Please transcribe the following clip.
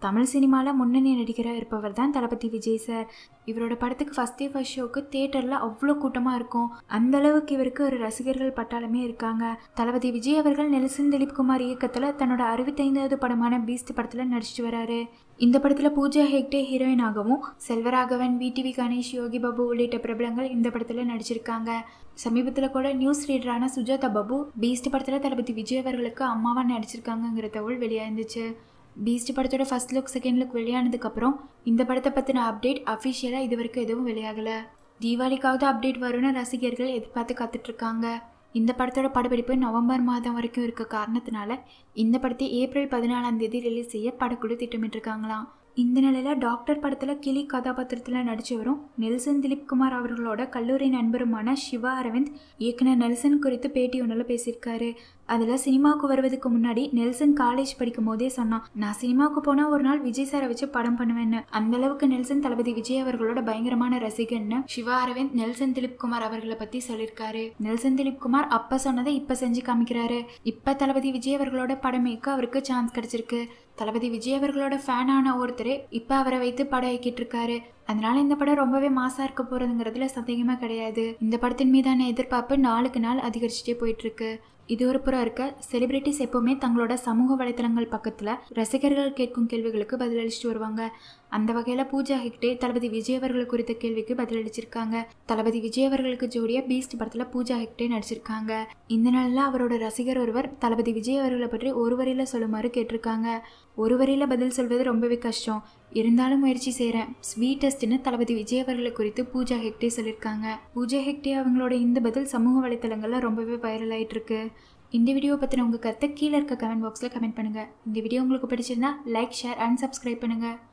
தமிழ் சினிமாவில் முன்னணி நடிகராக இருப்பவர் தான் தளபதி விஜய் சார் இவரோட படத்துக்கு ஃபஸ்ட் டே ஃபஸ்ட் ஷோக்கு தேட்டரில் அவ்வளோ கூட்டமாக இருக்கும் அந்த அளவுக்கு இவருக்கு ஒரு ரசிகர்கள் பட்டாளமே இருக்காங்க தளபதி விஜய் அவர்கள் நெல்சன் திலீப் குமார் இயக்கத்தில் தன்னோட அறுபத்தைந்தாவது படமான பீஸ்ட் படத்தில் நடிச்சிட்டு வராரு இந்த படத்தில் பூஜா ஹெக்டே ஹீரோயினாகவும் செல்வராகவன் விடிவி கணேஷ் யோகி பாபு உள்ளிட்ட பிரபலங்கள் இந்த படத்தில் நடிச்சிருக்காங்க சமீபத்தில் கூட நியூஸ் ரீடரான சுஜாதா பாபு பீஸ்ட் படத்தில் தளபதி விஜய் அவர்களுக்கு அம்மாவாக நடிச்சிருக்காங்கங்கிற தகவல் வெளியாயிருந்துச்சு பீஸ்ட் படத்தோட ஃபர்ஸ்ட் லுக் செகண்ட் லுக் வெளியானதுக்கப்புறம் இந்த படத்தை பற்றின அப்டேட் அஃபிஷியலாக இது வரைக்கும் எதுவும் வெளியாகலை தீபாவளிக்காவது அப்டேட் வரும்னு ரசிகர்கள் எதிர்பார்த்து காத்துட்ருக்காங்க இந்த படத்தோட படப்பிடிப்பு நவம்பர் மாதம் வரைக்கும் இருக்க காரணத்தினால இந்த படத்தை ஏப்ரல் பதினாலாம் தேதி ரிலீஸ் செய்ய படக்குழு திட்டமிட்டிருக்காங்களாம் இந்த நிலையில் டாக்டர் படத்தில் கிளி கதாபாத்திரத்தில் நடிச்சு வரும் நெல்சன் திலீப் குமார் அவர்களோட கல்லூரி நண்பருமான சிவா அரவிந்த் இயக்குனர் நெல்சன் குறித்து பேட்டி ஒன்றில் பேசியிருக்காரு அதில் சினிமாவுக்கு வருவதுக்கு முன்னாடி நெல்சன் காலேஜ் படிக்கும் போதே சொன்னான் நான் சினிமாவுக்கு போனால் ஒரு நாள் விஜய் சாரை வச்சு படம் பண்ணுவேன்னு அந்த அளவுக்கு நெல்சன் தளபதி விஜய் அவர்களோட பயங்கரமான ரசிகன்னு சிவா அரவிந்த் நெல்சன் திலீப் குமார் அவர்களை பற்றி சொல்லியிருக்காரு நெல்சன் திலீப் குமார் அப்போ சொன்னதை இப்போ செஞ்சு காமிக்கிறாரு இப்போ தளபதி விஜய் அவர்களோட படமேக்க அவருக்கு சான்ஸ் கிடைச்சிருக்கு தளபதி விஜய் அவர்களோட ஃபேனான ஒருத்தர் இப்போ அவரை வைத்து படம் இயக்கிட்டு இருக்காரு அதனால இந்த படம் ரொம்பவே மாசா இருக்க போறதுங்கிறதுல சந்தேகமே கிடையாது இந்த படத்தின் மீதான எதிர்பார்ப்பு நாளுக்கு நாள் அதிகரிச்சுட்டே போயிட்டு இருக்கு இது ஒரு புறம் இருக்க செலிபிரிட்டிஸ் எப்பவுமே தங்களோட சமூக வலைத்தளங்கள் பக்கத்தில் ரசிகர்கள் கேட்கும் கேள்விகளுக்கு பதிலளிச்சுட்டு வருவாங்க அந்த வகையில் பூஜா ஹெக்டே தளபதி விஜய் அவர்கள் குறித்த கேள்விக்கு பதிலளிச்சிருக்காங்க தளபதி விஜய் அவர்களுக்கு ஜோடியாக பீஸ்ட் படத்தில் பூஜா ஹெக்டே நடிச்சிருக்காங்க இந்த நாளில் அவரோட ரசிகர் ஒருவர் தளபதி விஜய் அவர்களை பற்றி ஒரு வரியில் சொல்லுமாறு கேட்டிருக்காங்க ஒரு வரியில் பதில் சொல்வது ரொம்பவே கஷ்டம் இருந்தாலும் முயற்சி செய்கிறேன் ஸ்வீட்டஸ்ட்னு தளபதி விஜய் அவர்களை குறித்து பூஜா ஹெக்டே சொல்லியிருக்காங்க பூஜா ஹெக்டே அவங்களோட இந்த பதில் சமூக வலைத்தளங்களில் ரொம்பவே வைரல் ஆயிட்டு இருக்கு இந்த வீடியோ பற்றின உங்கள் கருத்தை கீழே இருக்க கமெண்ட் பாக்ஸில் கமெண்ட் பண்ணுங்கள் இந்த வீடியோ உங்களுக்கு பிடிச்சிருந்தா லைக் ஷேர் அண்ட் சப்ஸ்கிரைப் பண்ணுங்கள்